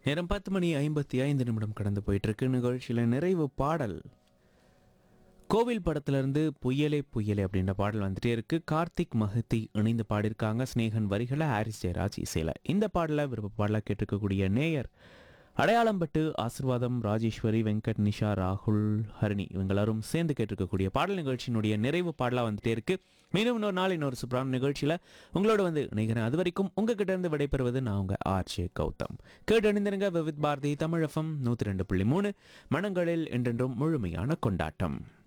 நேரம் பத்து மணி ஐம்பத்தி ஐந்து நிமிடம் கடந்து போயிட்டு இருக்கு நிகழ்ச்சியில் நிறைவு பாடல் கோவில் படத்திலிருந்து புயலே புயலே அப்படின்ற பாடல் வந்துட்டே இருக்கு கார்த்திக் மஹத்தி இணைந்து பாடியிருக்காங்க ஸ்னேகன் வரிகளை ஹாரிஸ் ஜெயராஜ் இசையில் இந்த பாடலை விருப்ப பாடலாக கேட்டிருக்கக்கூடிய நேயர் அடையாளம் பட்டு ஆசிர்வாதம் ராஜேஸ்வரி வெங்கட் நிஷா ராகுல் ஹரிணி இவங்க எல்லாரும் சேர்ந்து கேட்டிருக்கக்கூடிய பாடல் நிகழ்ச்சியினுடைய நிறைவு பாடலாக வந்துட்டே இருக்கு மீண்டும் இன்னொரு நாள் இன்னொரு சூப்பரான நிகழ்ச்சியில் உங்களோட வந்து இணைகிறேன் அது வரைக்கும் உங்ககிட்ட இருந்து விடைபெறுவது நான் உங்க ஆர்ஜே கௌதம் கேட்டு அணிந்திருங்க விவித் பாரதி தமிழகம் நூற்றி ரெண்டு புள்ளி மூணு மனங்களில் என்றென்றும் முழுமையான கொண்டாட்டம்